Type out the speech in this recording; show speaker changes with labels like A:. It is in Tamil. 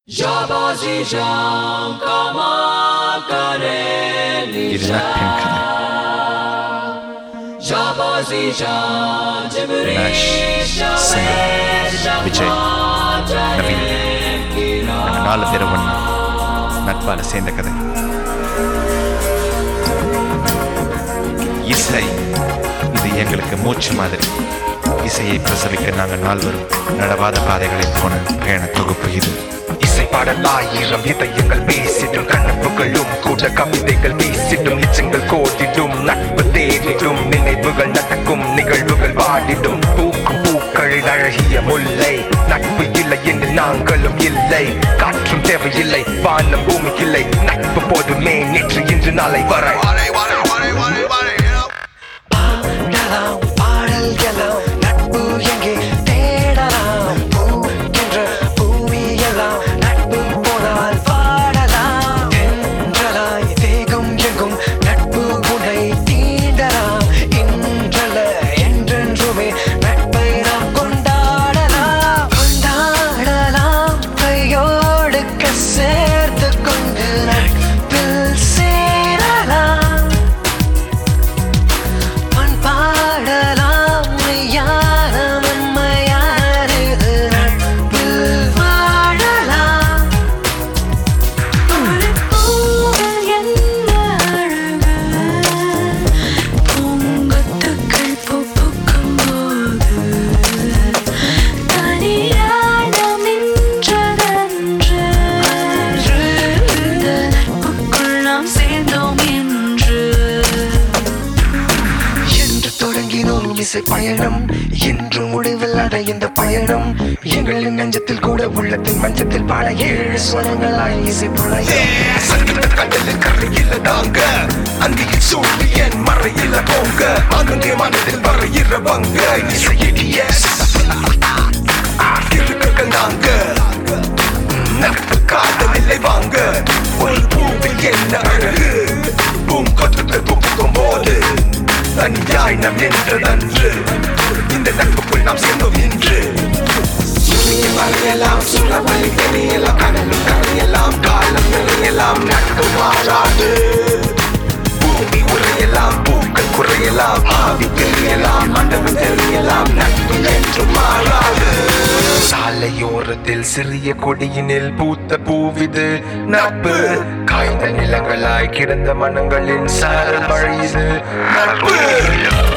A: Jabazi Jam Kama Kareli
B: இது நட்பின் கதை
A: Jabazi Jam Jibri
B: Nash, Singh, Vijay Naveen நாங்கள் நாலு பேர் ஒன்றா நட்பால சேர்ந்த கதை இசை இது எங்களுக்கு மூச்சு மாதிரி இசையை பிரசவிக்க நாங்கள் நால்வரும் நடவாத பாதைகளில் போன பயண தொகுப்பு இது
C: இசை பாடல் ஆயிரம் இதயங்கள் பேசிடும் கனவுகளும் கூட கவிதைகள் பேசிடும் நிச்சயங்கள் கோதிடும் நட்பு தேடிடும் நினைவுகள் நடக்கும் நிகழ்வுகள் வாடிடும் பூக்கும் பூக்களில் அழகிய முல்லை நட்பு இல்லை என்று நாங்களும் இல்லை காற்றும் தேவையில்லை வானம் பூமி இல்லை நட்பு போதுமே நேற்று இன்று நாளை வரை பாடலாம் பாடல்களாம் நட்பு எங்கே தேடலாம் பூ என்ற பூமியெல்லாம் நட்பு போனால் பாடலாம் தென்றலாய் தேகம் எங்கும் நட்பு உனை தீண்டலாம் இன்றல என்றென்றுமே நட்பை நாம் கொண்டாடலாம் கொண்டாடலாம் கையோடு சேர்த்து கொண்டு நட்பில் சேரலாம் பண்பாடலாம் மெய்யான உண்மையானது நட்பில் வாழலாம்
D: ஒரு பூவில் என்ன அழகு பூங்கொத்துக்கள் பூ பூக்கும்போது தனியாக நின்றதன்று இந்த நட்புக்குள் நாம் சேர்ந்தோம் என்று
C: என்று தொடங்கினோம் இசை பயணம் என்று முடிவில் அடை இந்த பயணம் எங்களின் நெஞ்சத்தில் கூட உள்ளத்தில் மஞ்சத்தில் பாட ஏழு ஸ்வரங்களாய் இசை பிரளயம் சங்கீத கடலில் கரையில தாங்க அந்தியில் சூரியன் மறையில போங்க அங்கே மனதில் வரையிறவங்க இசையிடிய திருக்கள் நாங்க நட்பு காதலில்லை வாங்க ஒரு பூவில் என்ன அழகு பூங்கொத்துக்கள் பூக்கும் போது தனியாய் நம் நின்றதன்று இந்த நட்புக்குள் நாம் சேர்ந்தோம் இன்று சூரியன் மறையலாம் சூழவழி தெரியலாம் கடலும் கரையலாம் காலம் நிறையலாம் நட்பு மாறாது பூமி உறையலாம் பூக்கள் குறையலாம் ஆவி தெரியலாம் மண்டபம் தெரியலாம் நட்பு என்று மாறாது சாலையோரத்தில் சிறிய கொடியினில் பூத்த பூவிது நட்பு காய்ந்த நிலங்களாய் கிடந்த மனங்களின் சார மழை இது நட்பு